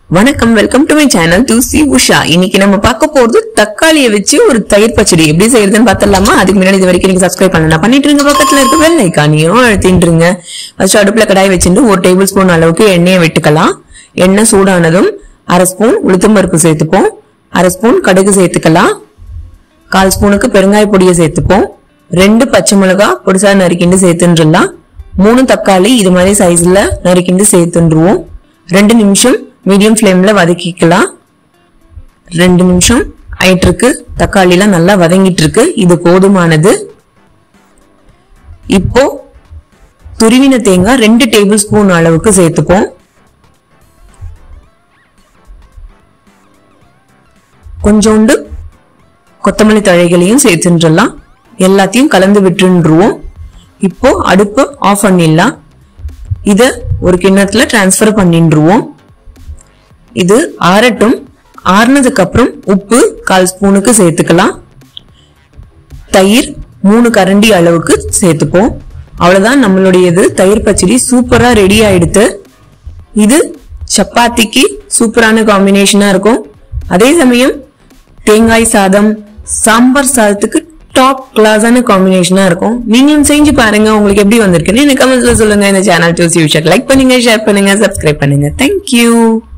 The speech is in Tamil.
வணக்கம் welcome to my channel to சி உஷா இன்னைக்கு நம்ம பார்க்க போறது தக்காளியை வச்சு ஒரு தயிர் பச்சடி எப்படி செய்யறதுன்னு பார்த்தலாமா அதுக்கு முன்னாடி இது வரைக்கும் நீங்க சப்ஸ்கிரைப் பண்ணலாம் பண்ணிட்டு இருங்க பக்கத்துல இருக்க வெள்ளை ஐக்கானியும் அழுத்தின்றுங்க ஃபர்ஸ்ட் அடுப்புல கடாய் வச்சுட்டு ஒரு டேபிள் ஸ்பூன் அளவுக்கு எண்ணெயை விட்டுக்கலாம் எண்ணெய் சூடானதும் அரை ஸ்பூன் உளுத்தம் பருப்பு சேர்த்துப்போம் அரை ஸ்பூன் கடுகு சேர்த்துக்கலாம் கால் ஸ்பூனுக்கு பெருங்காய பொடியை சேர்த்துப்போம் ரெண்டு பச்சை மிளகாய் பொடிசா நறுக்கிண்டு சேர்த்துன்றலாம் மூணு தக்காளி இது மாதிரி சைஸ்ல நறுக்கிண்டு சேர்த்துருவோம் ரெண்டு நிமிஷம் மீடியம் ஃப்ளேம்ல வதக்கிக்கலாம் ரெண்டு நிமிஷம் ஆயிட்டு இருக்கு தக்காளி எல்லாம் நல்லா வதங்கிட்டு இருக்கு இது போதுமானது இப்போ துருவின தேங்காய் ரெண்டு டேபிள் ஸ்பூன் அளவுக்கு சேர்த்துப்போம் கொஞ்சோண்டு கொத்தமல்லி தழைகளையும் சேர்த்துன்றலாம் எல்லாத்தையும் கலந்து விட்டுருவோம் இப்போ அடுப்பு ஆஃப் பண்ணிடலாம் இத ஒரு கிண்ணத்துல டிரான்ஸ்ஃபர் பண்ணிடுவோம் இது ஆறட்டும் ஆறுனதுக்கு அப்புறம் உப்பு கால் ஸ்பூனுக்கு சேர்த்துக்கலாம் தயிர் மூணு கரண்டி அளவுக்கு சேர்த்துப்போம் அவ்வளவுதான் நம்மளுடையது தயிர் பச்சடி சூப்பரா ரெடி ஆயிடுத்து இது சப்பாத்திக்கு சூப்பரான காம்பினேஷனா இருக்கும் அதே சமயம் தேங்காய் சாதம் சாம்பார் சாதத்துக்கு டாப் கிளாஸான காம்பினேஷனா இருக்கும் நீங்களும் செஞ்சு பாருங்க உங்களுக்கு எப்படி வந்திருக்குன்னு எனக்கு கமெண்ட்ஸ்ல சொல்லுங்க இந்த சேனல் சூசி விஷயம் லைக் பண்ணுங்க ஷேர் பண்ணுங்க சப்ஸ்கிரைப் பண்ணுங்க தேங்க்யூ